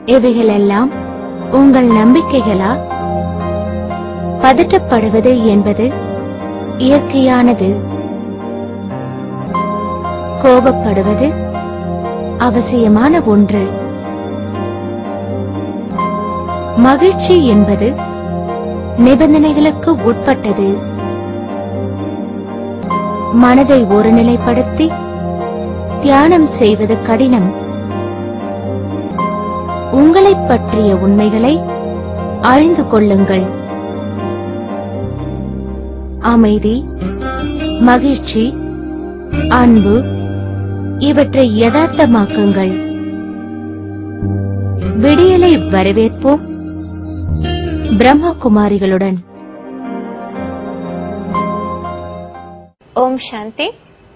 இவைகளெல்லாம் உங்கள் நம்பிக்கைகளா பதட்டப்படுவது என்பது இயற்கையானது கோபப்படுவது அவசியமான ஒன்று மகிழ்ச்சி என்பது நிபந்தனைகளுக்கு உட்பட்டது மனதை ஒருநிலைப்படுத்தி தியானம் செய்வது கடினம் உங்களைப் பற்றிய உண்மைகளை அறிந்து கொள்ளுங்கள் அமைதி மகிழ்ச்சி அன்பு இவற்றை யதார்த்தமாக்குங்கள் விடியலை வரவேற்போம் பிரம்மகுமாரிகளுடன் ஓம் சாந்தி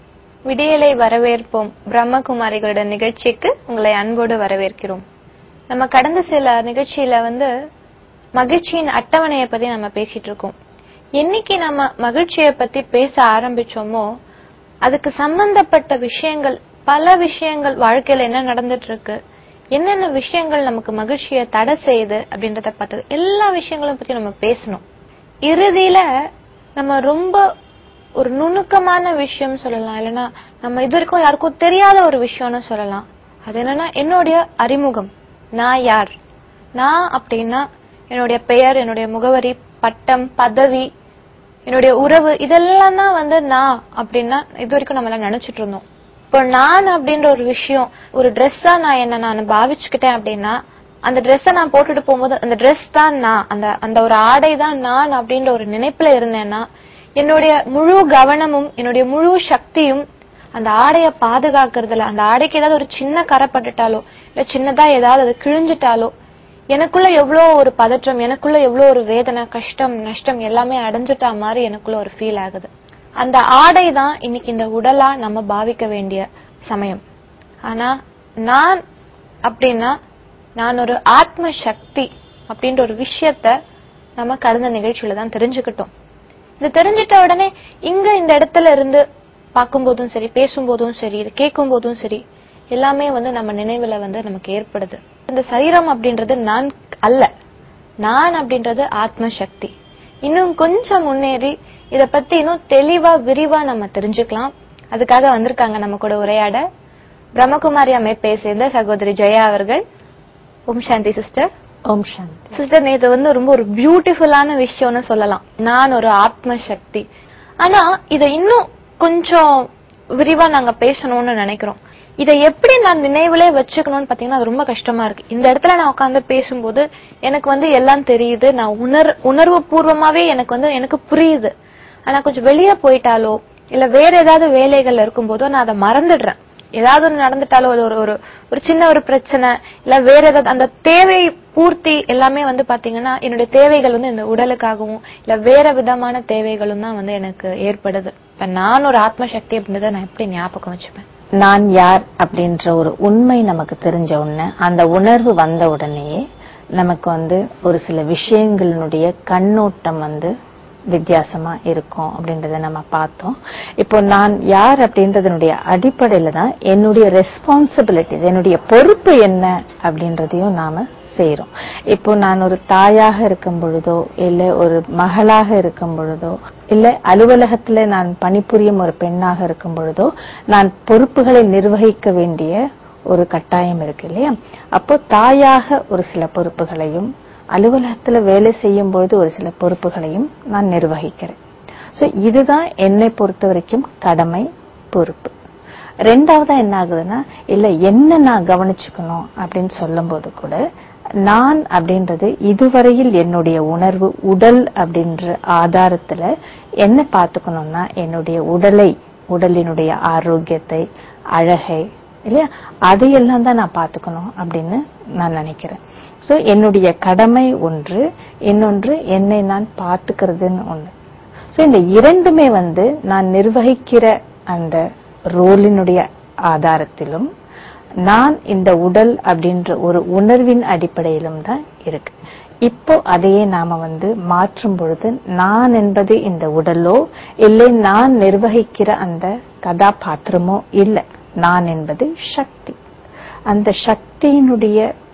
விடியலை வரவேற்போம் பிரம்மகுமாரிகளுடன் நிகழ்ச்சிக்கு உங்களை அன்போடு வரவேற்கிறோம் நம்ம கடந்த சில நிகழ்ச்சியில வந்து மகிழ்ச்சியின் அட்டவணையை பத்தி நம்ம பேசிட்டு இருக்கோம் என்னைக்கு நம்ம மகிழ்ச்சியை பத்தி பேச ஆரம்பிச்சோமோ அதுக்கு சம்பந்தப்பட்ட விஷயங்கள் பல விஷயங்கள் வாழ்க்கையில என்ன நடந்துட்டு இருக்கு என்னென்ன விஷயங்கள் நமக்கு மகிழ்ச்சியை தடை செய்யுது அப்படின்றத பார்த்தது எல்லா விஷயங்களும் பத்தி நம்ம பேசணும் இறுதியில நம்ம ரொம்ப ஒரு நுணுக்கமான விஷயம் சொல்லலாம் இல்லைன்னா நம்ம இது வரைக்கும் யாருக்கும் தெரியாத ஒரு விஷயம்னு சொல்லலாம் அது என்னன்னா என்னுடைய அறிமுகம் நான் யார் நான் அப்படின்னா என்னுடைய பெயர் என்னுடைய முகவரி பட்டம் பதவி என்னுடைய உறவு இதெல்லாம் தான் வந்து நான் அப்படின்னா இது வரைக்கும் நம்ம எல்லாம் நினைச்சிட்டு இருந்தோம் இப்போ நான் அப்படின்ற ஒரு விஷயம் ஒரு ட்ரெஸ்ஸா நான் என்ன நான் பாவிச்சுக்கிட்டேன் அப்படின்னா அந்த ட்ரெஸ்ஸை நான் போட்டுட்டு போகும்போது அந்த ட்ரெஸ் தான் நான் அந்த அந்த ஒரு ஆடை தான் நான் அப்படின்ற ஒரு நினைப்புல இருந்தேன்னா என்னுடைய முழு கவனமும் என்னுடைய முழு சக்தியும் அந்த ஆடைய பாதுகாக்கிறதுல அந்த ஆடைக்கு ஏதாவது ஒரு சின்ன கரை பட்டுட்டாலோ இல்ல சின்னதா ஏதாவது அது கிழிஞ்சிட்டாலோ எனக்குள்ள எவ்வளோ ஒரு பதற்றம் எனக்குள்ள எவ்வளோ ஒரு வேதனை கஷ்டம் நஷ்டம் எல்லாமே அடைஞ்சிட்டா மாதிரி எனக்குள்ள ஒரு ஃபீல் ஆகுது அந்த ஆடை தான் இன்னைக்கு இந்த உடலா நம்ம பாவிக்க வேண்டிய சமயம் ஆனா நான் அப்படின்னா நான் ஒரு ஆத்ம சக்தி அப்படின்ற ஒரு விஷயத்த நம்ம கடந்த நிகழ்ச்சியில தான் தெரிஞ்சுக்கிட்டோம் இது தெரிஞ்சிட்ட உடனே இங்க இந்த இடத்துல இருந்து பார்க்கும்போதும் சரி பேசும்போதும் சரி இது கேட்கும் போதும் சரி எல்லாமே வந்து நம்ம நினைவுல வந்து நமக்கு ஏற்படுது இந்த சரீரம் அப்படின்றது நான் அல்ல நான் அப்படின்றது ஆத்ம சக்தி இன்னும் கொஞ்சம் முன்னேறி இத பத்தி இன்னும் தெளிவா விரிவா நம்ம தெரிஞ்சுக்கலாம் அதுக்காக வந்திருக்காங்க நம்ம கூட உரையாட பிரம்மகுமாரி அமைப்பை சேர்ந்த சகோதரி ஜெயா அவர்கள் ஓம் சாந்தி சிஸ்டர் ஓம் சாந்தி சிஸ்டர் நேத்து வந்து ரொம்ப ஒரு பியூட்டிஃபுல்லான விஷயம்னு சொல்லலாம் நான் ஒரு ஆத்ம சக்தி ஆனா இத இன்னும் கொஞ்சம் விரிவா நாங்க பேசணும்னு நினைக்கிறோம் இதை எப்படி நான் நினைவுலே வச்சுக்கணும்னு பாத்தீங்கன்னா அது ரொம்ப கஷ்டமா இருக்கு இந்த இடத்துல நான் உட்காந்து பேசும்போது எனக்கு வந்து எல்லாம் தெரியுது நான் உணர் உணர்வு பூர்வமாவே எனக்கு வந்து எனக்கு புரியுது ஆனா கொஞ்சம் வெளியே போயிட்டாலோ இல்ல வேற ஏதாவது வேலைகள்ல இருக்கும்போதோ நான் அதை மறந்துடுறேன் ஏதாவது ஒண்ணு நடந்துட்டாலோ அது ஒரு ஒரு ஒரு சின்ன ஒரு பிரச்சனை இல்ல வேற ஏதாவது அந்த தேவை பூர்த்தி எல்லாமே வந்து பாத்தீங்கன்னா என்னுடைய தேவைகள் வந்து இந்த உடலுக்காகவும் இல்ல வேற விதமான தேவைகளும் தான் வந்து எனக்கு ஏற்படுது இப்ப நான் ஒரு ஆத்ம சக்தி அப்படின்றத நான் எப்படி ஞாபகம் வச்சுப்பேன் நான் யார் அப்படின்ற ஒரு உண்மை நமக்கு தெரிஞ்ச உடனே அந்த உணர்வு வந்த உடனேயே நமக்கு வந்து ஒரு சில விஷயங்களினுடைய கண்ணோட்டம் வந்து வித்தியாசமா இருக்கும் அப்படின்றத நம்ம பார்த்தோம் இப்போ நான் யார் அப்படின்றதனுடைய அடிப்படையில தான் என்னுடைய ரெஸ்பான்சிபிலிட்டிஸ் என்னுடைய பொறுப்பு என்ன அப்படின்றதையும் நாம செய்றோம் இப்போ நான் ஒரு தாயாக இருக்கும் பொழுதோ இல்ல ஒரு மகளாக இருக்கும் பொழுதோ இல்ல அலுவலகத்துல நான் பணிபுரியும் ஒரு பெண்ணாக இருக்கும் பொழுதோ நான் பொறுப்புகளை நிர்வகிக்க வேண்டிய ஒரு கட்டாயம் இருக்கு இல்லையா அப்போ தாயாக ஒரு சில பொறுப்புகளையும் அலுவலகத்துல வேலை செய்யும் பொழுது ஒரு சில பொறுப்புகளையும் நான் நிர்வகிக்கிறேன் சோ இதுதான் என்னை பொறுத்த வரைக்கும் கடமை பொறுப்பு ரெண்டாவதா என்ன ஆகுதுன்னா இல்ல என்ன நான் கவனிச்சுக்கணும் அப்படின்னு சொல்லும்போது கூட நான் அப்படின்றது இதுவரையில் என்னுடைய உணர்வு உடல் அப்படின்ற ஆதாரத்துல என்ன பார்த்துக்கணும்னா என்னுடைய உடலை உடலினுடைய ஆரோக்கியத்தை அழகை இல்லையா அதையெல்லாம் தான் நான் பார்த்துக்கணும் அப்படின்னு நான் நினைக்கிறேன் சோ என்னுடைய கடமை ஒன்று இன்னொன்று என்னை நான் பார்த்துக்கிறதுன்னு ஒண்ணு சோ இந்த இரண்டுமே வந்து நான் நிர்வகிக்கிற அந்த ரோலினுடைய ஆதாரத்திலும் நான் இந்த உடல் அப்படின்ற ஒரு உணர்வின் அடிப்படையிலும் தான் இருக்கு இப்போ அதையே நாம வந்து மாற்றும் பொழுது நான் என்பது இந்த உடலோ இல்லை நான் நிர்வகிக்கிற அந்த கதாபாத்திரமோ இல்லை நான் என்பது சக்தி அந்த சக்தியினுடைய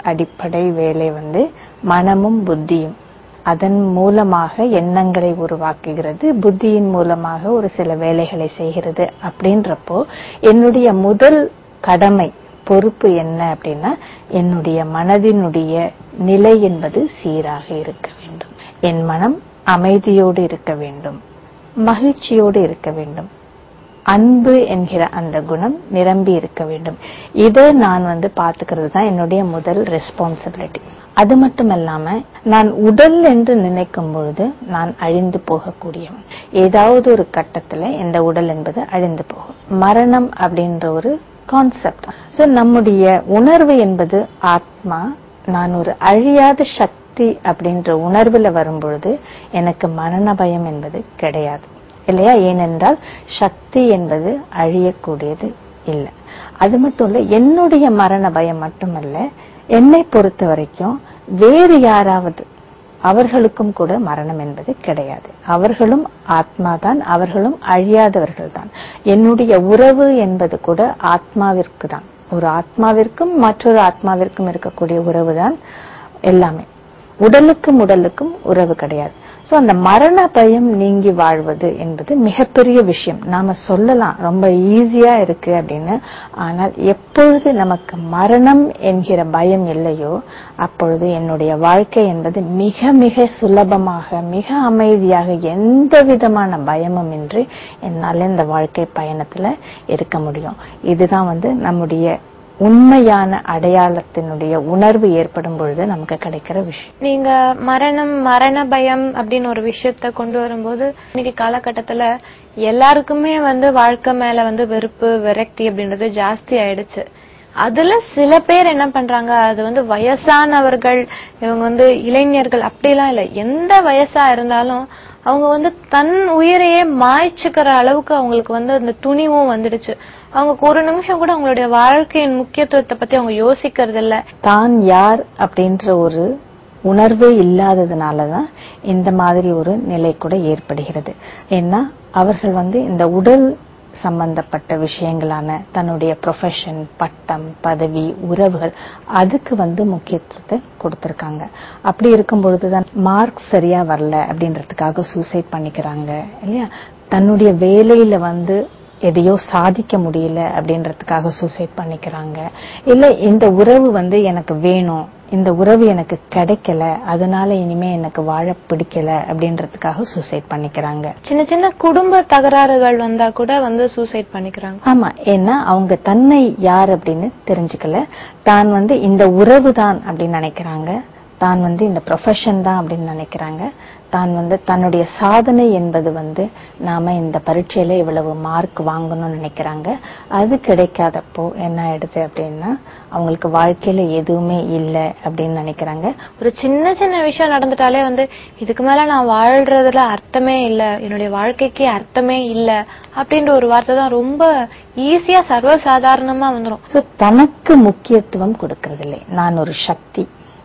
அடிப்படை வேலை வந்து மனமும் புத்தியும் அதன் மூலமாக எண்ணங்களை உருவாக்குகிறது புத்தியின் மூலமாக ஒரு சில வேலைகளை செய்கிறது அப்படின்றப்போ என்னுடைய முதல் கடமை பொறுப்பு என்ன அப்படின்னா என்னுடைய மனதினுடைய நிலை என்பது சீராக இருக்க வேண்டும் என் மனம் அமைதியோடு இருக்க வேண்டும் மகிழ்ச்சியோடு இருக்க வேண்டும் அன்பு என்கிற அந்த குணம் நிரம்பி இருக்க வேண்டும் இதை நான் வந்து பாத்துக்கிறது தான் என்னுடைய முதல் ரெஸ்பான்சிபிலிட்டி அது மட்டும் இல்லாம நான் உடல் என்று நினைக்கும் பொழுது நான் அழிந்து போகக்கூடியவன் ஏதாவது ஒரு கட்டத்துல இந்த உடல் என்பது அழிந்து போகும் மரணம் அப்படின்ற ஒரு கான்செப்ட் சோ நம்முடைய உணர்வு என்பது ஆத்மா நான் ஒரு அழியாத சக்தி அப்படின்ற உணர்வுல வரும்பொழுது எனக்கு மரண பயம் என்பது கிடையாது இல்லையா ஏனென்றால் சக்தி என்பது அழியக்கூடியது இல்லை அது மட்டும் இல்ல என்னுடைய மரண பயம் மட்டுமல்ல என்னை பொறுத்த வரைக்கும் வேறு யாராவது அவர்களுக்கும் கூட மரணம் என்பது கிடையாது அவர்களும் ஆத்மாதான் அவர்களும் அழியாதவர்கள் தான் என்னுடைய உறவு என்பது கூட ஆத்மாவிற்கு தான் ஒரு ஆத்மாவிற்கும் மற்றொரு ஆத்மாவிற்கும் இருக்கக்கூடிய உறவு தான் எல்லாமே உடலுக்கும் உடலுக்கும் உறவு கிடையாது சோ அந்த மரண பயம் நீங்கி வாழ்வது என்பது மிகப்பெரிய விஷயம் நாம சொல்லலாம் ரொம்ப ஈஸியா இருக்கு அப்படின்னு ஆனால் எப்பொழுது நமக்கு மரணம் என்கிற பயம் இல்லையோ அப்பொழுது என்னுடைய வாழ்க்கை என்பது மிக மிக சுலபமாக மிக அமைதியாக எந்த விதமான பயமும் இன்றி என்னால இந்த வாழ்க்கை பயணத்துல இருக்க முடியும் இதுதான் வந்து நம்முடைய உண்மையான அடையாளத்தினுடைய உணர்வு ஏற்படும் பொழுது நமக்கு கிடைக்கிற விஷயம் நீங்க மரணம் மரண பயம் அப்படின்னு ஒரு விஷயத்த கொண்டு வரும்போது இன்னைக்கு காலகட்டத்துல எல்லாருக்குமே வந்து வாழ்க்கை மேல வந்து வெறுப்பு விரக்தி அப்படின்றது ஜாஸ்தி ஆயிடுச்சு அதுல சில பேர் என்ன பண்றாங்க அது வந்து வயசானவர்கள் இவங்க வந்து இளைஞர்கள் அப்படிலாம் இல்ல எந்த வயசா இருந்தாலும் அவங்க வந்து தன் உயிரையே மாய்ச்சுக்கிற அளவுக்கு அவங்களுக்கு வந்து அந்த துணிவும் வந்துடுச்சு அவங்க ஒரு நிமிஷம் கூட அவங்களுடைய வாழ்க்கையின் முக்கியத்துவத்தை பத்தி அவங்க யோசிக்கிறது இல்ல தான் யார் அப்படின்ற ஒரு உணர்வே இல்லாததுனாலதான் இந்த மாதிரி ஒரு நிலை கூட ஏற்படுகிறது ஏன்னா அவர்கள் வந்து இந்த உடல் சம்பந்தப்பட்ட விஷயங்களான தன்னுடைய ப்ரொஃபஷன் பட்டம் பதவி உறவுகள் அதுக்கு வந்து முக்கியத்துவத்தை கொடுத்திருக்காங்க அப்படி இருக்கும் பொழுதுதான் மார்க் சரியா வரல அப்படின்றதுக்காக சூசைட் பண்ணிக்கிறாங்க இல்லையா தன்னுடைய வேலையில வந்து எதையோ சாதிக்க முடியல அப்படின்றதுக்காக சூசைட் பண்ணிக்கிறாங்க இல்ல இந்த உறவு வந்து எனக்கு வேணும் இந்த உறவு எனக்கு கிடைக்கல அதனால இனிமே எனக்கு வாழ பிடிக்கல அப்படின்றதுக்காக சூசைட் பண்ணிக்கிறாங்க சின்ன சின்ன குடும்ப தகராறுகள் வந்தா கூட வந்து சூசைட் பண்ணிக்கிறாங்க ஆமா ஏன்னா அவங்க தன்னை யார் அப்படின்னு தெரிஞ்சுக்கல தான் வந்து இந்த உறவு தான் அப்படின்னு நினைக்கிறாங்க தான் வந்து இந்த ப்ரொஃபஷன் தான் அப்படின்னு நினைக்கிறாங்க தான் வந்து தன்னுடைய சாதனை என்பது வந்து நாம இந்த பரீட்சையில இவ்வளவு மார்க் வாங்கணும்னு நினைக்கிறாங்க அது கிடைக்காதப்போ என்ன ஆயிடுது அப்படின்னா அவங்களுக்கு வாழ்க்கையில எதுவுமே இல்லை அப்படின்னு நினைக்கிறாங்க ஒரு சின்ன சின்ன விஷயம் நடந்துட்டாலே வந்து இதுக்கு மேல நான் வாழ்றதுல அர்த்தமே இல்ல என்னுடைய வாழ்க்கைக்கு அர்த்தமே இல்ல அப்படின்ற ஒரு வார்த்தை தான் ரொம்ப ஈஸியா சர்வசாதாரணமா வந்துரும் சோ தனக்கு முக்கியத்துவம் கொடுக்கறதில்லை நான் ஒரு சக்தி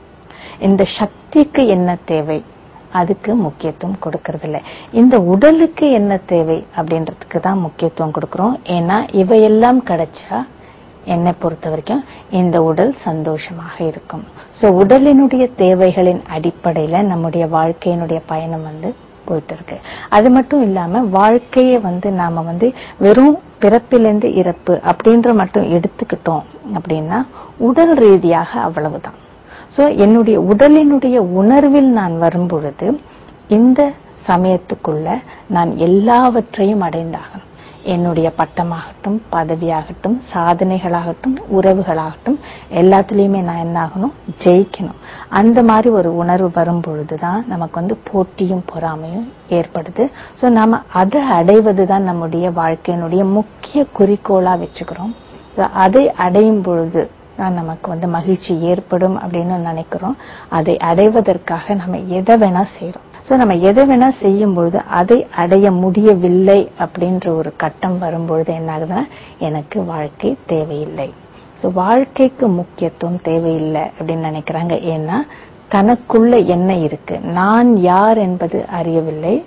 இந்த சக்திக்கு என்ன தேவை அதுக்கு முக்கியத்துவம் கொடுக்கறது இல்ல இந்த உடலுக்கு என்ன தேவை அப்படின்றதுக்கு தான் முக்கியத்துவம் கொடுக்கறோம் ஏன்னா இவையெல்லாம் கிடைச்சா என்னை பொறுத்த வரைக்கும் இந்த உடல் சந்தோஷமாக இருக்கும் சோ உடலினுடைய தேவைகளின் அடிப்படையில நம்முடைய வாழ்க்கையினுடைய பயணம் வந்து போயிட்டு இருக்கு அது மட்டும் இல்லாம வாழ்க்கையை வந்து நாம வந்து வெறும் பிறப்பிலிருந்து இறப்பு அப்படின்ற மட்டும் எடுத்துக்கிட்டோம் அப்படின்னா உடல் ரீதியாக அவ்வளவுதான் சோ என்னுடைய உடலினுடைய உணர்வில் நான் வரும் பொழுது இந்த சமயத்துக்குள்ள நான் எல்லாவற்றையும் அடைந்தாகணும் என்னுடைய பட்டமாகட்டும் பதவியாகட்டும் சாதனைகளாகட்டும் உறவுகளாகட்டும் எல்லாத்துலயுமே நான் என்ன ஆகணும் ஜெயிக்கணும் அந்த மாதிரி ஒரு உணர்வு வரும் பொழுதுதான் நமக்கு வந்து போட்டியும் பொறாமையும் ஏற்படுது சோ நாம அதை அடைவதுதான் நம்முடைய வாழ்க்கையினுடைய முக்கிய குறிக்கோளா வச்சுக்கிறோம் அதை அடையும் பொழுது தான் நமக்கு வந்து மகிழ்ச்சி ஏற்படும் அப்படின்னு நினைக்கிறோம் அதை அடைவதற்காக நம்ம எதை வேணா செய்யறோம் சோ நம்ம எதை வேணா செய்யும் பொழுது அதை அடைய முடியவில்லை அப்படின்ற ஒரு கட்டம் வரும்பொழுது என்ன ஆகுதுன்னா எனக்கு வாழ்க்கை தேவையில்லை சோ வாழ்க்கைக்கு முக்கியத்துவம் தேவையில்லை அப்படின்னு நினைக்கிறாங்க ஏன்னா தனக்குள்ள என்ன இருக்கு நான் யார் என்பது அறியவில்லை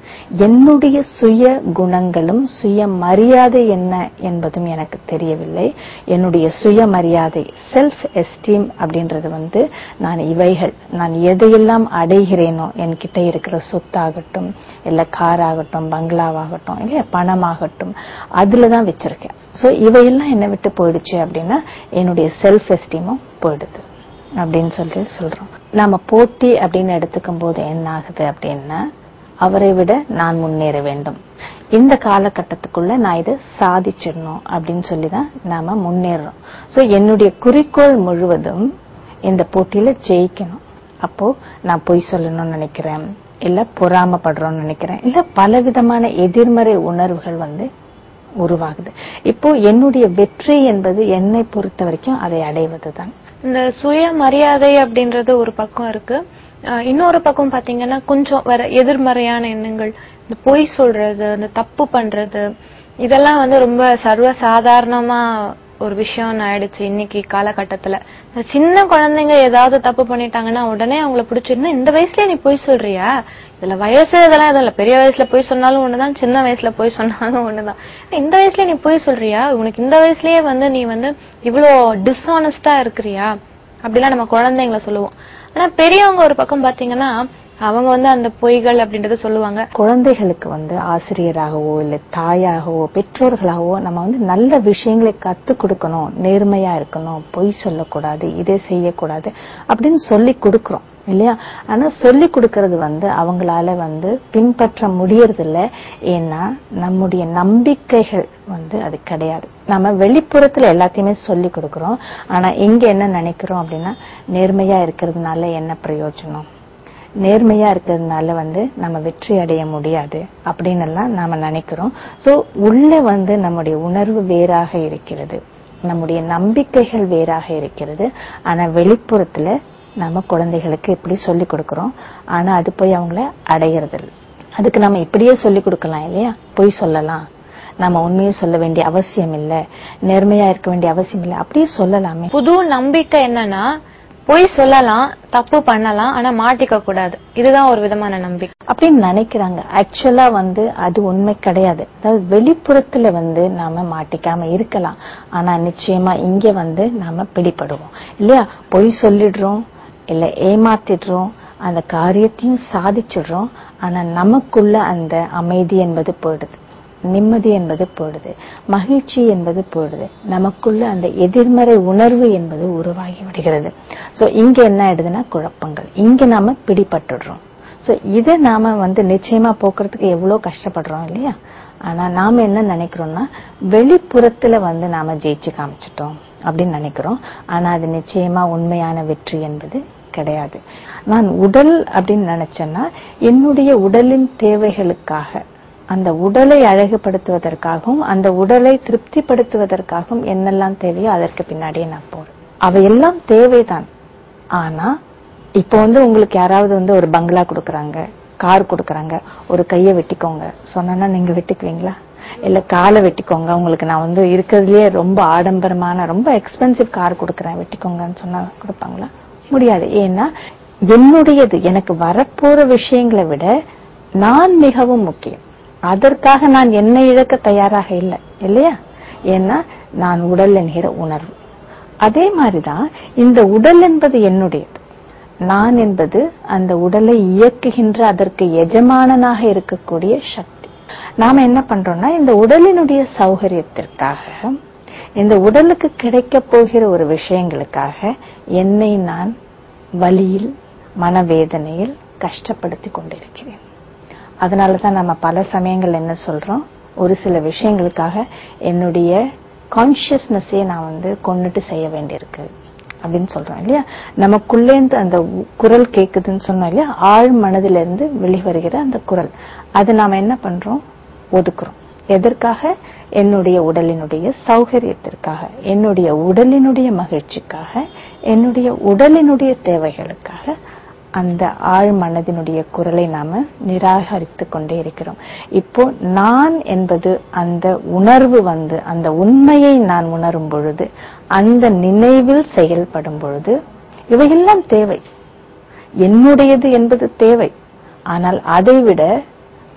என்னுடைய சுய குணங்களும் சுய மரியாதை என்ன என்பதும் எனக்கு தெரியவில்லை என்னுடைய சுய மரியாதை செல்ஃப் எஸ்டீம் அப்படின்றது வந்து நான் இவைகள் நான் எதையெல்லாம் அடைகிறேனோ என்கிட்ட இருக்கிற சொத்தாகட்டும் இல்ல கார் ஆகட்டும் பங்களாவாகட்டும் இல்ல பணமாகட்டும் அதுல தான் வச்சிருக்கேன் சோ இவையெல்லாம் என்னை விட்டு போயிடுச்சு அப்படின்னா என்னுடைய செல்ஃப் எஸ்டீமும் போயிடுது அப்படின்னு சொல்லி சொல்றோம் நாம போட்டி அப்படின்னு எடுத்துக்கும் போது என்ன ஆகுது அப்படின்னா அவரை விட நான் முன்னேற வேண்டும் இந்த காலகட்டத்துக்குள்ள நான் இதை சாதிச்சிடணும் அப்படின்னு சொல்லி தான் நாம முன்னேறோம் சோ என்னுடைய குறிக்கோள் முழுவதும் இந்த போட்டியில ஜெயிக்கணும் அப்போ நான் பொய் சொல்லணும்னு நினைக்கிறேன் இல்ல பொறாமப்படுறோம்னு நினைக்கிறேன் இல்ல பலவிதமான எதிர்மறை உணர்வுகள் வந்து உருவாகுது இப்போ என்னுடைய வெற்றி என்பது என்னை பொறுத்த வரைக்கும் அதை அடைவதுதான் இந்த சுய மரியாதை அப்படின்றது ஒரு பக்கம் இருக்கு அஹ் இன்னொரு பக்கம் பாத்தீங்கன்னா கொஞ்சம் வேற எதிர்மறையான எண்ணங்கள் இந்த பொய் சொல்றது இந்த தப்பு பண்றது இதெல்லாம் வந்து ரொம்ப சர்வ சாதாரணமா ஒரு விஷயம் ஆயிடுச்சு இன்னைக்கு காலகட்டத்துல இந்த சின்ன குழந்தைங்க ஏதாவது தப்பு பண்ணிட்டாங்கன்னா உடனே அவங்கள பிடிச்சிருந்தா இந்த வயசுலயே நீ பொய் சொல்றியா இதுல வயசு இதெல்லாம் எதுவும் இல்ல பெரிய வயசுல போய் சொன்னாலும் ஒண்ணுதான் சின்ன வயசுல போய் சொன்னாலும் ஒண்ணுதான் இந்த வயசுலயே நீ பொய் சொல்றியா உனக்கு இந்த வயசுலயே வந்து நீ வந்து இவ்ளோ டிஸ்ஆனஸ்டா இருக்கிறியா அப்படிலாம் நம்ம குழந்தைங்கள சொல்லுவோம் ஆனா பெரியவங்க ஒரு பக்கம் பாத்தீங்கன்னா அவங்க வந்து அந்த பொய்கள் அப்படின்றத சொல்லுவாங்க குழந்தைகளுக்கு வந்து ஆசிரியராகவோ இல்ல தாயாகவோ பெற்றோர்களாகவோ நம்ம வந்து நல்ல விஷயங்களை கத்துக் கொடுக்கணும் நேர்மையா இருக்கணும் பொய் சொல்லக்கூடாது இதை செய்யக்கூடாது அப்படின்னு சொல்லி கொடுக்கிறோம் இல்லையா ஆனா சொல்லி கொடுக்கறது வந்து அவங்களால வந்து பின்பற்ற முடியறது இல்ல ஏன்னா நம்முடைய நம்பிக்கைகள் வந்து அது கிடையாது நம்ம வெளிப்புறத்துல எல்லாத்தையுமே சொல்லி கொடுக்கிறோம் ஆனா இங்க என்ன நினைக்கிறோம் அப்படின்னா நேர்மையா இருக்கிறதுனால என்ன பிரயோஜனம் நேர்மையா இருக்கிறதுனால வந்து நம்ம வெற்றி அடைய முடியாது அப்படின்னு எல்லாம் நாம நினைக்கிறோம் சோ உள்ள வந்து நம்முடைய உணர்வு வேறாக இருக்கிறது நம்முடைய நம்பிக்கைகள் வேறாக இருக்கிறது ஆனா வெளிப்புறத்துல நம்ம குழந்தைகளுக்கு இப்படி சொல்லி கொடுக்கிறோம் ஆனா அது போய் அவங்கள அடையிறது இல்ல. அதுக்கு நம்ம இப்படியே சொல்லி கொடுக்கலாம் இல்லையா பொய் சொல்லலாம் நம்ம உண்மையை சொல்ல வேண்டிய அவசியம் இல்ல நேர்மையா இருக்க வேண்டிய அவசியம் இல்ல அப்படியே சொல்லலாமே புது நம்பிக்கை என்னன்னா பொய் சொல்லலாம் தப்பு பண்ணலாம் ஆனா மாட்டிக்க கூடாது இதுதான் ஒரு விதமான நம்பிக்கை அப்படின்னு நினைக்கிறாங்க ஆக்சுவலா வந்து அது உண்மை கிடையாது அதாவது வெளிப்புறத்துல வந்து நாம மாட்டிக்காம இருக்கலாம் ஆனா நிச்சயமா இங்க வந்து நாம பிடிபடுவோம் இல்லையா பொய் சொல்லிடுறோம் இல்ல ஏமாத்திடுறோம் அந்த காரியத்தையும் சாதிச்சிடுறோம் ஆனா நமக்குள்ள அந்த அமைதி என்பது போயிடுது நிம்மதி என்பது போயிடுது மகிழ்ச்சி என்பது போயிடுது நமக்குள்ள அந்த எதிர்மறை உணர்வு என்பது உருவாகி விடுகிறது சோ இங்க என்ன ஆயிடுதுன்னா குழப்பங்கள் இங்க நாம பிடிபட்டுடுறோம் சோ இதை நாம வந்து நிச்சயமா போக்குறதுக்கு எவ்வளவு கஷ்டப்படுறோம் இல்லையா ஆனா நாம என்ன நினைக்கிறோம்னா வெளிப்புறத்துல வந்து நாம ஜெயிச்சு காமிச்சிட்டோம் அப்படின்னு நினைக்கிறோம் ஆனா அது நிச்சயமா உண்மையான வெற்றி என்பது கிடையாது நான் உடல் அப்படின்னு நினைச்சேன்னா என்னுடைய உடலின் தேவைகளுக்காக அந்த உடலை அழகுபடுத்துவதற்காகவும் அந்த உடலை திருப்திப்படுத்துவதற்காகவும் என்னெல்லாம் தேவையோ அதற்கு பின்னாடியே நான் போறேன் அவையெல்லாம் தேவைதான் ஆனா இப்போ வந்து உங்களுக்கு யாராவது வந்து ஒரு பங்களா கொடுக்கறாங்க கார் கொடுக்கறாங்க ஒரு கையை வெட்டிக்கோங்க சொன்னா நீங்க வெட்டிக்குவீங்களா இல்ல காலை வெட்டிக்கோங்க உங்களுக்கு நான் வந்து இருக்கிறதுலயே ரொம்ப ஆடம்பரமான ரொம்ப எக்ஸ்பென்சிவ் கார் கொடுக்கறேன் வெட்டிக்கோங்கன்னு சொன்னா கொடுப்பாங்களா முடியாது ஏன்னா என்னுடையது எனக்கு வரப்போற விஷயங்களை விட நான் மிகவும் முக்கியம் அதற்காக நான் என்னை இழக்க தயாராக இல்லை இல்லையா ஏன்னா நான் உடல் என்கிற உணர்வு அதே மாதிரிதான் இந்த உடல் என்பது என்னுடையது நான் என்பது அந்த உடலை இயக்குகின்ற அதற்கு எஜமானனாக இருக்கக்கூடிய சக்தி நாம என்ன பண்றோம்னா இந்த உடலினுடைய சௌகரியத்திற்காக இந்த உடலுக்கு கிடைக்க போகிற ஒரு விஷயங்களுக்காக என்னை நான் வலியில் மனவேதனையில் கஷ்டப்படுத்தி கொண்டிருக்கிறேன் அதனால தான் நம்ம பல சமயங்கள் என்ன சொல்றோம் ஒரு சில விஷயங்களுக்காக என்னுடைய கான்சியஸ்னஸே நான் வந்து கொண்டுட்டு செய்ய வேண்டியிருக்கு அப்படின்னு சொல்றோம் இல்லையா நமக்குள்ளேந்து அந்த உ- குரல் கேக்குதுன்னு சொன்னோம் இல்லையா ஆழ் மனதிலிருந்து இருந்து வெளிவருகிற அந்த குரல் அது நாம என்ன பண்றோம் ஒதுக்குறோம் எதற்காக என்னுடைய உடலினுடைய சௌகரியத்திற்காக என்னுடைய உடலினுடைய மகிழ்ச்சிக்காக என்னுடைய உடலினுடைய தேவைகளுக்காக அந்த ஆழ் மனதினுடைய குரலை நாம நிராகரித்து கொண்டே இருக்கிறோம் இப்போ நான் என்பது அந்த உணர்வு வந்து அந்த உண்மையை நான் உணரும் பொழுது அந்த நினைவில் செயல்படும் பொழுது இவையெல்லாம் தேவை என்னுடையது என்பது தேவை ஆனால் அதைவிட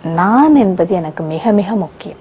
நான் என்பது எனக்கு மிக மிக முக்கியம்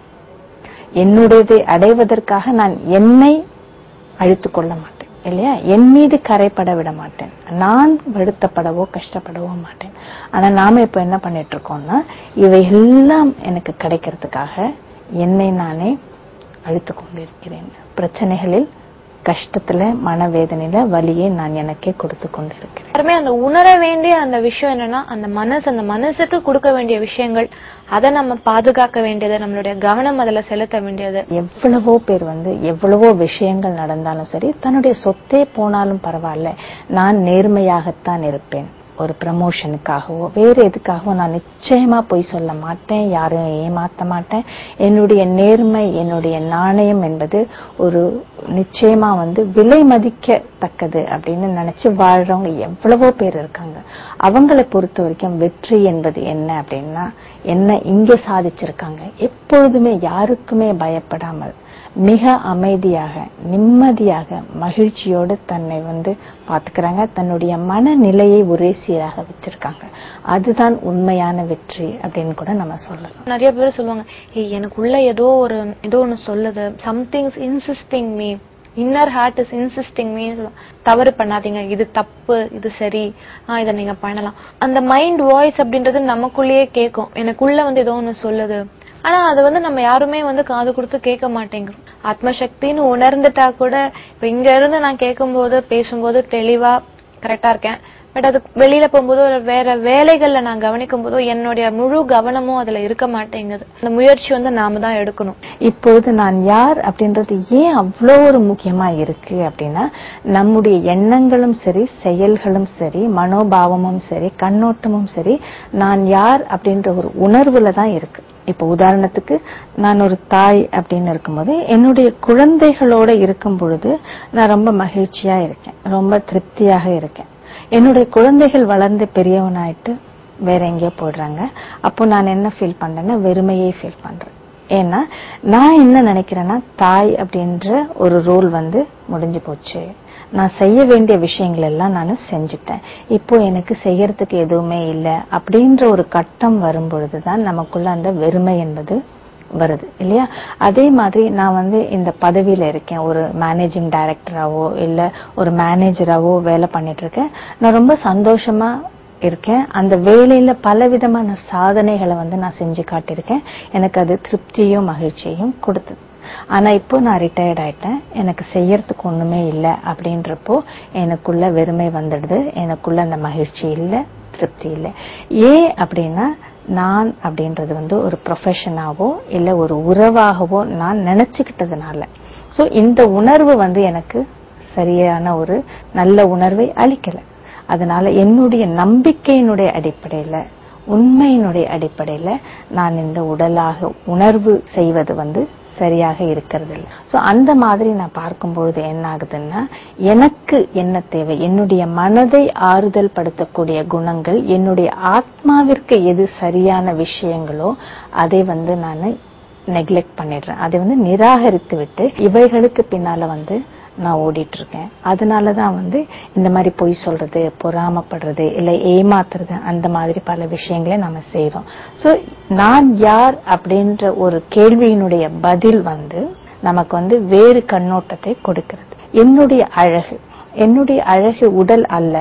என்னுடையதை அடைவதற்காக நான் என்னை அழித்துக் கொள்ள மாட்டேன் இல்லையா என் மீது கரைப்பட விட மாட்டேன் நான் வருத்தப்படவோ கஷ்டப்படவோ மாட்டேன் ஆனா நாம இப்ப என்ன பண்ணிட்டு இருக்கோம்னா இவை எல்லாம் எனக்கு கிடைக்கிறதுக்காக என்னை நானே அழித்துக் கொண்டிருக்கிறேன் பிரச்சனைகளில் கஷ்டத்துல மனவேதனையில வலியை நான் எனக்கே கொடுத்து கொண்டிருக்கிறேன் எல்லாருமே அந்த உணர வேண்டிய அந்த விஷயம் என்னன்னா அந்த மனசு அந்த மனசுக்கு கொடுக்க வேண்டிய விஷயங்கள் அதை நம்ம பாதுகாக்க வேண்டியது நம்மளுடைய கவனம் அதுல செலுத்த வேண்டியது எவ்வளவோ பேர் வந்து எவ்வளவோ விஷயங்கள் நடந்தாலும் சரி தன்னுடைய சொத்தே போனாலும் பரவாயில்ல நான் நேர்மையாகத்தான் இருப்பேன் ஒரு ப்ரமோஷனுக்காகவோ வேற எதுக்காகவோ நான் நிச்சயமா பொய் சொல்ல மாட்டேன் யாரையும் ஏமாத்த மாட்டேன் என்னுடைய நேர்மை என்னுடைய நாணயம் என்பது ஒரு நிச்சயமா வந்து விலை மதிக்கத்தக்கது அப்படின்னு நினைச்சு வாழ்றவங்க எவ்வளவோ பேர் இருக்காங்க அவங்களை பொறுத்த வரைக்கும் வெற்றி என்பது என்ன அப்படின்னா என்ன இங்க சாதிச்சிருக்காங்க எப்பொழுதுமே யாருக்குமே பயப்படாமல் மிக அமைதியாக நிம்மதியாக மகிழ்ச்சியோடு தன்னை வந்து பாத்துக்கிறாங்க தன்னுடைய மனநிலையை ஒரே சீராக வச்சிருக்காங்க அதுதான் உண்மையான வெற்றி அப்படின்னு கூட நம்ம சொல்லலாம் நிறைய பேர் சொல்லுவாங்க ஏய் எனக்குள்ள ஏதோ ஒரு ஏதோ ஒண்ணு சொல்லுது somethings insisting me inner heart is insisting me தவறு பண்ணாதீங்க இது தப்பு இது சரி ஆ இதை நீங்க பண்ணலாம் அந்த மைண்ட் வாய்ஸ் அப்படின்றது நமக்குள்ளேயே கேட்கும் எனக்குள்ள வந்து ஏதோ ஒண்ணு சொல்லுது ஆனா அது வந்து நம்ம யாருமே வந்து காது கொடுத்து கேட்க மாட்டேங்கிறோம் ஆத்மசக்தின்னு உணர்ந்துட்டா கூட இப்ப இங்க இருந்து நான் கேட்கும்போது பேசும்போது தெளிவா கரெக்டா இருக்கேன் பட் அது வெளியில போகும்போது ஒரு வேற வேலைகள்ல நான் கவனிக்கும் போதோ என்னுடைய முழு கவனமும் அதுல இருக்க மாட்டேங்குது அந்த முயற்சி வந்து நாம தான் எடுக்கணும் இப்போது நான் யார் அப்படின்றது ஏன் அவ்வளோ ஒரு முக்கியமா இருக்கு அப்படின்னா நம்முடைய எண்ணங்களும் சரி செயல்களும் சரி மனோபாவமும் சரி கண்ணோட்டமும் சரி நான் யார் அப்படின்ற ஒரு உணர்வுல தான் இருக்கு இப்போ உதாரணத்துக்கு நான் ஒரு தாய் அப்படின்னு இருக்கும்போது என்னுடைய குழந்தைகளோட இருக்கும் பொழுது நான் ரொம்ப மகிழ்ச்சியா இருக்கேன் ரொம்ப திருப்தியாக இருக்கேன் என்னுடைய குழந்தைகள் வளர்ந்து பெரியவனாயிட்டு வேற எங்கேயோ போயிடுறாங்க அப்போ நான் என்ன ஃபீல் பண்றேன்னா வெறுமையே ஃபீல் பண்றேன் ஏன்னா நான் என்ன நினைக்கிறேன்னா தாய் அப்படின்ற ஒரு ரோல் வந்து முடிஞ்சு போச்சு நான் செய்ய வேண்டிய விஷயங்கள் எல்லாம் நான் செஞ்சுட்டேன் இப்போ எனக்கு செய்யறதுக்கு எதுவுமே இல்லை அப்படின்ற ஒரு கட்டம் வரும் பொழுதுதான் நமக்குள்ள அந்த வெறுமை என்பது வருது இல்லையா அதே மாதிரி நான் வந்து இந்த பதவியில இருக்கேன் ஒரு மேனேஜிங் டைரக்டராவோ இல்ல ஒரு மேனேஜராவோ வேலை பண்ணிட்டு இருக்கேன் நான் ரொம்ப சந்தோஷமா இருக்கேன் அந்த வேலையில பலவிதமான சாதனைகளை வந்து நான் செஞ்சு காட்டியிருக்கேன் எனக்கு அது திருப்தியும் மகிழ்ச்சியையும் கொடுத்தது ஆனா இப்போ நான் ரிட்டையர்ட் ஆயிட்டேன் எனக்கு செய்யறதுக்கு ஒண்ணுமே இல்லை அப்படின்றப்போ எனக்குள்ள வெறுமை வந்துடுது எனக்குள்ள அந்த மகிழ்ச்சி இல்லை திருப்தி இல்லை ஏன் அப்படின்னா நான் அப்படின்றது வந்து ஒரு ப்ரொஃபஷனாவோ இல்ல ஒரு உறவாகவோ நான் நினைச்சுக்கிட்டதுனால சோ இந்த உணர்வு வந்து எனக்கு சரியான ஒரு நல்ல உணர்வை அளிக்கல அதனால என்னுடைய நம்பிக்கையினுடைய அடிப்படையில உண்மையினுடைய அடிப்படையில நான் இந்த உடலாக உணர்வு செய்வது வந்து சரியாக இருக்கிறது இல்லை சோ அந்த மாதிரி நான் பார்க்கும் பொழுது என்ன ஆகுதுன்னா எனக்கு என்ன தேவை என்னுடைய மனதை ஆறுதல் படுத்தக்கூடிய குணங்கள் என்னுடைய ஆத்மாவிற்கு எது சரியான விஷயங்களோ அதை வந்து நான் நெக்லெக்ட் பண்ணிடுறேன் அதை வந்து நிராகரித்து விட்டு இவைகளுக்கு பின்னால வந்து நான் ஓடிட்டு இருக்கேன் அதனாலதான் வந்து இந்த மாதிரி பொய் சொல்றது பொறாமப்படுறது இல்ல ஏமாத்துறது அந்த மாதிரி பல விஷயங்களை நாம செய்றோம் சோ நான் யார் அப்படின்ற ஒரு கேள்வியினுடைய பதில் வந்து நமக்கு வந்து வேறு கண்ணோட்டத்தை கொடுக்கிறது என்னுடைய அழகு என்னுடைய அழகு உடல் அல்ல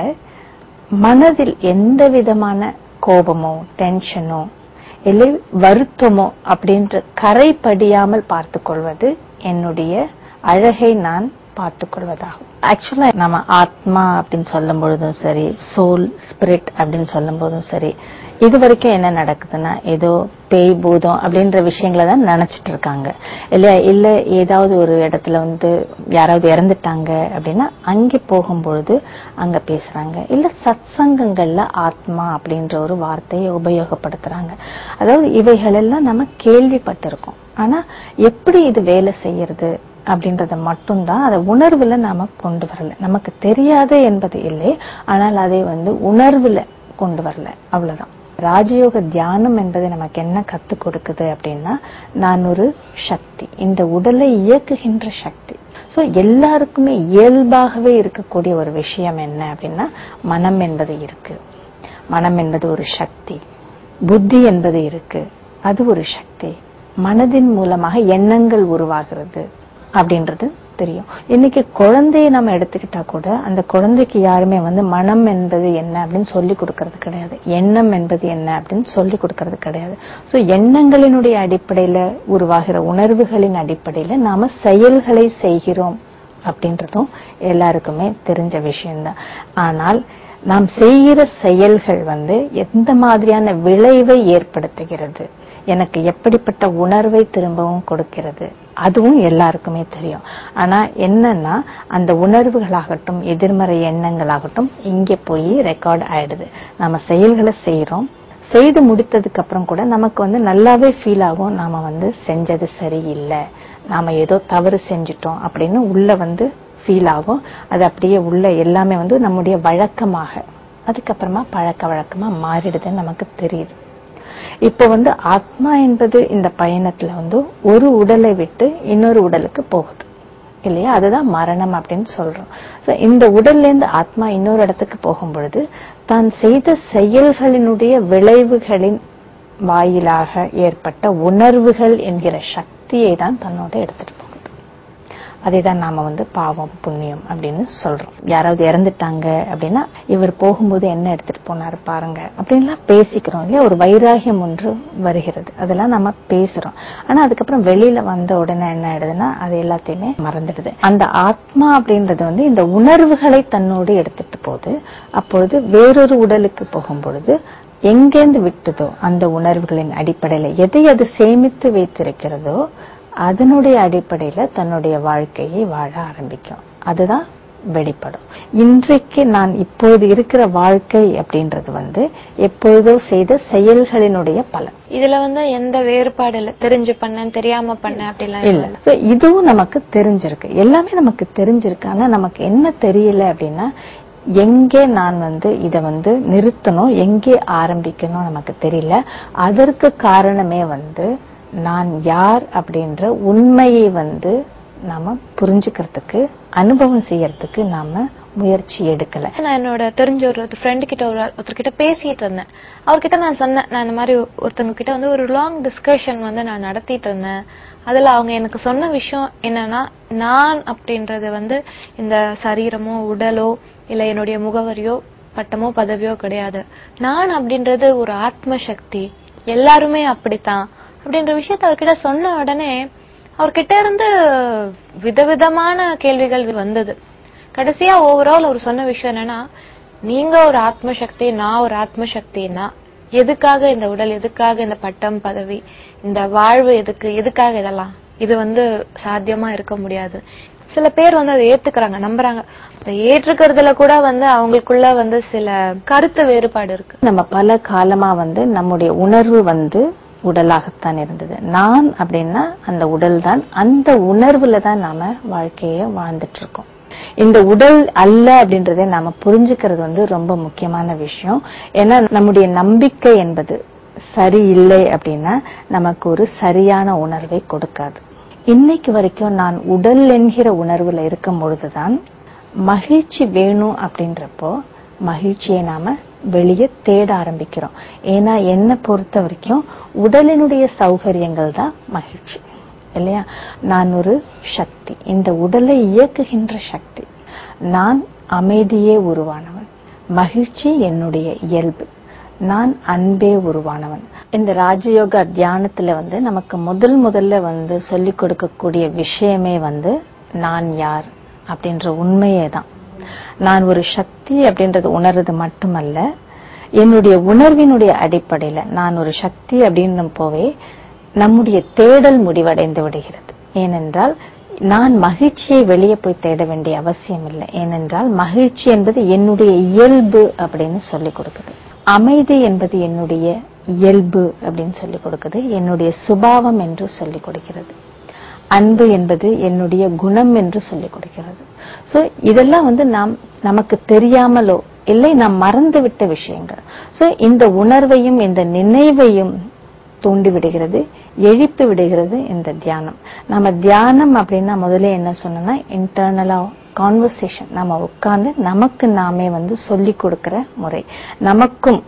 மனதில் எந்த விதமான கோபமோ டென்ஷனோ இல்லை வருத்தமோ அப்படின்ற கரை படியாமல் பார்த்துக் கொள்வது என்னுடைய அழகை நான் பார்த்துக் கொள்வதாகும் ஆக்சுவலா நம்ம ஆத்மா அப்படின்னு சொல்லும் பொழுதும் சரி சோல் ஸ்பிரிட் அப்படின்னு சொல்லும் போதும் சரி இது வரைக்கும் என்ன நடக்குதுன்னா ஏதோ பேய் பூதம் அப்படின்ற விஷயங்களை தான் நினைச்சிட்டு இருக்காங்க இல்லையா இல்ல ஏதாவது ஒரு இடத்துல வந்து யாராவது இறந்துட்டாங்க அப்படின்னா அங்கே போகும்பொழுது அங்க பேசுறாங்க இல்ல சத்சங்கங்கள்ல ஆத்மா அப்படின்ற ஒரு வார்த்தையை உபயோகப்படுத்துறாங்க அதாவது இவைகள் எல்லாம் நம்ம கேள்விப்பட்டிருக்கோம் ஆனா எப்படி இது வேலை செய்யறது அப்படின்றத மட்டும்தான் அதை உணர்வுல நாம கொண்டு வரல நமக்கு தெரியாது என்பது இல்லை ஆனால் அதை வந்து உணர்வுல கொண்டு வரல அவ்வளவுதான் ராஜயோக தியானம் என்பது நமக்கு என்ன கத்துக் கொடுக்குது அப்படின்னா நான் ஒரு சக்தி இந்த உடலை இயக்குகின்ற சக்தி சோ எல்லாருக்குமே இயல்பாகவே இருக்கக்கூடிய ஒரு விஷயம் என்ன அப்படின்னா மனம் என்பது இருக்கு மனம் என்பது ஒரு சக்தி புத்தி என்பது இருக்கு அது ஒரு சக்தி மனதின் மூலமாக எண்ணங்கள் உருவாகிறது அப்படின்றது தெரியும் இன்னைக்கு குழந்தையை நம்ம எடுத்துக்கிட்டா கூட அந்த குழந்தைக்கு யாருமே வந்து மனம் என்பது என்ன அப்படின்னு சொல்லி கொடுக்கறது கிடையாது எண்ணம் என்பது என்ன அப்படின்னு சொல்லி கொடுக்கறது கிடையாது சோ எண்ணங்களினுடைய அடிப்படையில உருவாகிற உணர்வுகளின் அடிப்படையில நாம செயல்களை செய்கிறோம் அப்படின்றதும் எல்லாருக்குமே தெரிஞ்ச விஷயம்தான் ஆனால் நாம் செய்கிற செயல்கள் வந்து எந்த மாதிரியான விளைவை ஏற்படுத்துகிறது எனக்கு எப்படிப்பட்ட உணர்வை திரும்பவும் கொடுக்கிறது அதுவும் எல்லாருக்குமே தெரியும் ஆனா என்னன்னா அந்த உணர்வுகளாகட்டும் எதிர்மறை எண்ணங்களாகட்டும் இங்க போய் ரெக்கார்ட் ஆயிடுது நம்ம செயல்களை செய்யறோம் செய்து முடித்ததுக்கு அப்புறம் கூட நமக்கு வந்து நல்லாவே ஃபீல் ஆகும் நாம வந்து செஞ்சது சரியில்லை நாம ஏதோ தவறு செஞ்சிட்டோம் அப்படின்னு உள்ள வந்து ஃபீல் ஆகும் அது அப்படியே உள்ள எல்லாமே வந்து நம்முடைய வழக்கமாக அதுக்கப்புறமா பழக்க வழக்கமா மாறிடுதுன்னு நமக்கு தெரியுது இப்ப வந்து ஆத்மா என்பது இந்த பயணத்துல வந்து ஒரு உடலை விட்டு இன்னொரு உடலுக்கு போகுது இல்லையா அதுதான் மரணம் அப்படின்னு சொல்றோம் சோ இந்த உடல்ல இருந்து ஆத்மா இன்னொரு இடத்துக்கு போகும் பொழுது தான் செய்த செயல்களினுடைய விளைவுகளின் வாயிலாக ஏற்பட்ட உணர்வுகள் என்கிற சக்தியை தான் தன்னோட எடுத்துட்டு போகுது அதை தான் நாம வந்து பாவம் புண்ணியம் அப்படின்னு சொல்றோம் யாராவது இறந்துட்டாங்க அப்படின்னா இவர் போகும்போது என்ன எடுத்துட்டு போனாரு பாருங்க அப்படின்லாம் பேசிக்கிறோம் இல்லையா ஒரு வைராகியம் ஒன்று வருகிறது அதெல்லாம் நம்ம பேசுறோம் ஆனா அதுக்கப்புறம் வெளியில வந்த உடனே என்ன ஆயிடுதுன்னா அது எல்லாத்தையுமே மறந்துடுது அந்த ஆத்மா அப்படின்றது வந்து இந்த உணர்வுகளை தன்னோடு எடுத்துட்டு போகுது அப்பொழுது வேறொரு உடலுக்கு போகும் பொழுது எங்கேந்து விட்டதோ அந்த உணர்வுகளின் அடிப்படையில எதை அது சேமித்து வைத்திருக்கிறதோ அதனுடைய அடிப்படையில தன்னுடைய வாழ்க்கையை வாழ ஆரம்பிக்கும் அதுதான் வெளிப்படும் இன்றைக்கு நான் இப்போது இருக்கிற வாழ்க்கை அப்படின்றது வந்து எப்பொழுதோ செய்த செயல்களினுடைய பலன் இதுல வந்து எந்த வேறுபாடு இல்ல தெரிஞ்சு பண்ணேன் தெரியாம பண்ணேன் அப்படிலாம் இல்ல சோ இதுவும் நமக்கு தெரிஞ்சிருக்கு எல்லாமே நமக்கு தெரிஞ்சிருக்கு ஆனா நமக்கு என்ன தெரியல அப்படின்னா எங்கே நான் வந்து இத வந்து நிறுத்தணும் எங்கே ஆரம்பிக்கணும் நமக்கு தெரியல அதற்கு காரணமே வந்து நான் யார் அப்படின்ற உண்மையை வந்து நாம புரிஞ்சுக்கிறதுக்கு அனுபவம் செய்யறதுக்கு நாம முயற்சி எடுக்கல நான் என்னோட தெரிஞ்ச ஒரு ஃப்ரெண்டு கிட்ட ஒரு ஒருத்தர்கிட்ட பேசிட்டு இருந்தேன் அவர்கிட்ட நான் சொன்னேன் நான் இந்த மாதிரி ஒருத்தவங்க கிட்ட வந்து ஒரு லாங் டிஸ்கஷன் வந்து நான் நடத்திட்டு இருந்தேன் அதுல அவங்க எனக்கு சொன்ன விஷயம் என்னன்னா நான் அப்படின்றது வந்து இந்த சரீரமோ உடலோ இல்ல என்னுடைய முகவரியோ பட்டமோ பதவியோ கிடையாது நான் அப்படின்றது ஒரு ஆத்ம சக்தி எல்லாருமே அப்படித்தான் அப்படின்ற விஷயத்த அவர்கிட்ட சொன்ன உடனே அவர்கிட்ட இருந்து விதவிதமான கேள்விகள் வந்தது கடைசியா ஓவரால் அவர் சொன்ன விஷயம் என்னன்னா நீங்க ஒரு ஆத்ம சக்தி நான் ஒரு ஆத்ம சக்தினா எதுக்காக இந்த உடல் எதுக்காக இந்த பட்டம் பதவி இந்த வாழ்வு எதுக்கு எதுக்காக இதெல்லாம் இது வந்து சாத்தியமா இருக்க முடியாது சில பேர் வந்து அதை ஏத்துக்கிறாங்க நம்புறாங்க அதை ஏற்றுக்கிறதுல கூட வந்து அவங்களுக்குள்ள வந்து சில கருத்து வேறுபாடு இருக்கு நம்ம பல காலமா வந்து நம்முடைய உணர்வு வந்து உடலாகத்தான் இருந்தது நான் அப்படின்னா அந்த உடல் தான் அந்த உணர்வுல தான் நாம வாழ்க்கைய வாழ்ந்துட்டு இருக்கோம் இந்த உடல் அல்ல அப்படின்றதை நாம புரிஞ்சுக்கிறது வந்து ரொம்ப முக்கியமான விஷயம் ஏன்னா நம்முடைய நம்பிக்கை என்பது சரியில்லை அப்படின்னா நமக்கு ஒரு சரியான உணர்வை கொடுக்காது இன்னைக்கு வரைக்கும் நான் உடல் என்கிற உணர்வுல இருக்கும் பொழுதுதான் மகிழ்ச்சி வேணும் அப்படின்றப்போ மகிழ்ச்சியை நாம வெளியே தேட ஆரம்பிக்கிறோம் ஏன்னா என்ன பொறுத்த வரைக்கும் உடலினுடைய சௌகரியங்கள் தான் மகிழ்ச்சி இல்லையா நான் ஒரு சக்தி இந்த உடலை இயக்குகின்ற சக்தி நான் அமைதியே உருவானவன் மகிழ்ச்சி என்னுடைய இயல்பு நான் அன்பே உருவானவன் இந்த ராஜயோக தியானத்துல வந்து நமக்கு முதல் முதல்ல வந்து சொல்லிக் கொடுக்கக்கூடிய விஷயமே வந்து நான் யார் அப்படின்ற உண்மையே தான் நான் ஒரு சக்தி அப்படின்றது உணர்றது மட்டுமல்ல என்னுடைய உணர்வினுடைய அடிப்படையில நான் ஒரு சக்தி அப்படின்னு போவே நம்முடைய தேடல் முடிவடைந்து விடுகிறது ஏனென்றால் நான் மகிழ்ச்சியை வெளியே போய் தேட வேண்டிய அவசியம் இல்லை ஏனென்றால் மகிழ்ச்சி என்பது என்னுடைய இயல்பு அப்படின்னு சொல்லி கொடுக்குது அமைதி என்பது என்னுடைய இயல்பு அப்படின்னு சொல்லி கொடுக்குது என்னுடைய சுபாவம் என்று சொல்லி கொடுக்கிறது அன்பு என்பது என்னுடைய குணம் என்று சொல்லி கொடுக்கிறது சோ இதெல்லாம் வந்து நாம் நமக்கு தெரியாமலோ இல்லை நாம் மறந்து விட்ட விஷயங்கள் சோ இந்த உணர்வையும் இந்த நினைவையும் தூண்டி விடுகிறது எழுப்பி விடுகிறது இந்த தியானம் நம்ம தியானம் அப்படின்னா முதல்ல என்ன சொன்னோம்னா இன்டர்னலா கான்வர்சேஷன் நம்ம உட்கார்ந்து நமக்கு நாமே வந்து சொல்லி கொடுக்கிற முறை நமக்கும்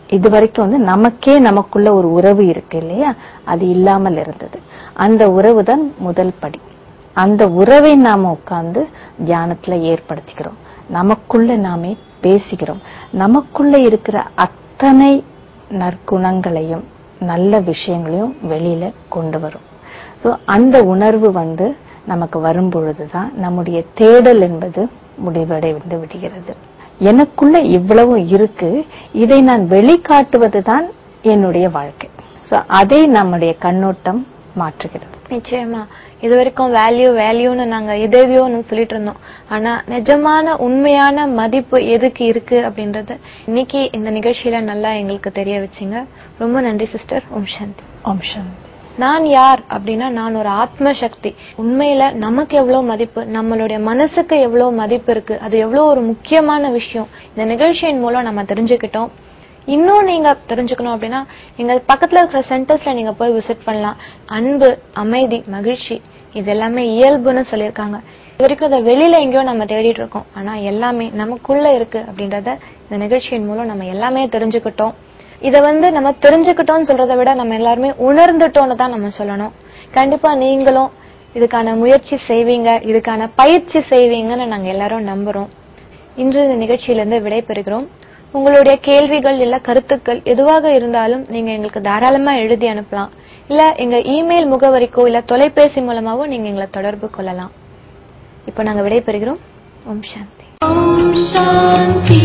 இது வரைக்கும் வந்து நமக்கே நமக்குள்ள ஒரு உறவு இருக்கு இல்லையா அது இல்லாமல் இருந்தது அந்த உறவு தான் முதல் படி அந்த உறவை நாம உட்கார்ந்து தியானத்துல ஏற்படுத்திக்கிறோம் நமக்குள்ள நாமே பேசிக்கிறோம் நமக்குள்ள இருக்கிற அத்தனை நற்குணங்களையும் நல்ல விஷயங்களையும் வெளியில கொண்டு வரும் சோ அந்த உணர்வு வந்து நமக்கு வரும் பொழுதுதான் நம்முடைய தேடல் என்பது முடிவடைந்து விடுகிறது எனக்குள்ள இவ்வளவு இருக்கு இதை நான் வெளிக்காட்டுவதுதான் என்னுடைய வாழ்க்கை சோ அதை நம்முடைய கண்ணோட்டம் மாற்றுகிறது நிச்சயமா இது வரைக்கும் வேல்யூ வேல்யூன்னு நாங்க எதையோ சொல்லிட்டு இருந்தோம் ஆனா நிஜமான உண்மையான மதிப்பு எதுக்கு இருக்கு அப்படின்றத இன்னைக்கு இந்த நிகழ்ச்சியில நல்லா எங்களுக்கு தெரிய வச்சீங்க ரொம்ப நன்றி சிஸ்டர் ஓம் சாந்தி ஓம் சாந்தி நான் யார் அப்படின்னா நான் ஒரு ஆத்ம சக்தி உண்மையில நமக்கு எவ்வளவு மதிப்பு நம்மளுடைய மனசுக்கு எவ்வளவு மதிப்பு இருக்கு அது எவ்வளவு ஒரு முக்கியமான விஷயம் இந்த நிகழ்ச்சியின் மூலம் நம்ம தெரிஞ்சுக்கிட்டோம் இன்னும் நீங்க தெரிஞ்சுக்கணும் அப்படின்னா எங்க பக்கத்துல இருக்கிற சென்டர்ஸ்ல நீங்க போய் விசிட் பண்ணலாம் அன்பு அமைதி மகிழ்ச்சி இது எல்லாமே இயல்புன்னு சொல்லியிருக்காங்க இது வரைக்கும் அதை வெளியில எங்கேயோ நம்ம தேடிட்டு இருக்கோம் ஆனா எல்லாமே நமக்குள்ள இருக்கு அப்படின்றத இந்த நிகழ்ச்சியின் மூலம் நம்ம எல்லாமே தெரிஞ்சுக்கிட்டோம் இத வந்து நம்ம தெரிஞ்சுக்கிட்டோம்னு சொல்றதை விட நம்ம எல்லாருமே உணர்ந்துட்டோம்னு தான் நம்ம சொல்லணும் கண்டிப்பா நீங்களும் இதுக்கான முயற்சி செய்வீங்க இதுக்கான பயிற்சி செய்வீங்கன்னு நாங்க எல்லாரும் நம்புறோம் இன்று இந்த நிகழ்ச்சியிலிருந்து விடைபெறுகிறோம் உங்களுடைய கேள்விகள் இல்ல கருத்துக்கள் எதுவாக இருந்தாலும் நீங்க எங்களுக்கு தாராளமா எழுதி அனுப்பலாம் இல்ல எங்க இமெயில் முகவரிக்கோ இல்ல தொலைபேசி மூலமாவோ நீங்க எங்களை தொடர்பு கொள்ளலாம் இப்போ நாங்க விடைபெறுகிறோம் ஓம் சாந்தி Om Shanti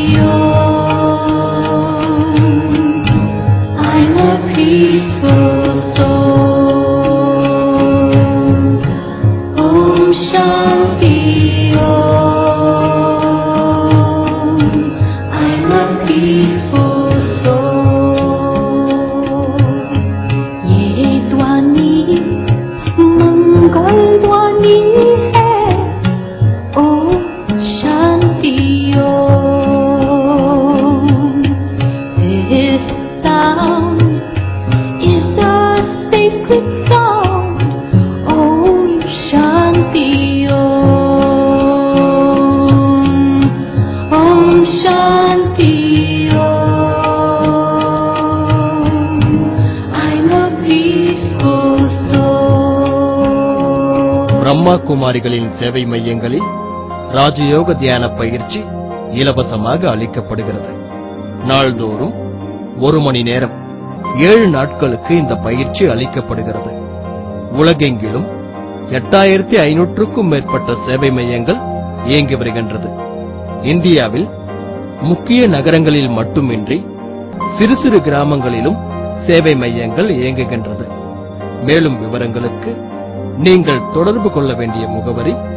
Om. I'm a peaceful soul. Om Shanti Om. I'm a peaceful soul. ये ध्वनि मंगल ध्वनि है ओम शांति ओम This sound is a sacred sound Om Shanti Om Om Shanti Om I'm a peaceful soul Brahma குமாரிகளின் சேவை மையங்களில் ராஜயோக தியான பயிற்சி இலவசமாக அளிக்கப்படுகிறது நாள்தோறும் ஒரு மணி நேரம் ஏழு நாட்களுக்கு இந்த பயிற்சி அளிக்கப்படுகிறது உலகெங்கிலும் எட்டாயிரத்தி ஐநூற்றுக்கும் மேற்பட்ட சேவை மையங்கள் இயங்கி வருகின்றது இந்தியாவில் முக்கிய நகரங்களில் மட்டுமின்றி சிறு சிறு கிராமங்களிலும் சேவை மையங்கள் இயங்குகின்றது மேலும் விவரங்களுக்கு நீங்கள் தொடர்பு கொள்ள வேண்டிய முகவரி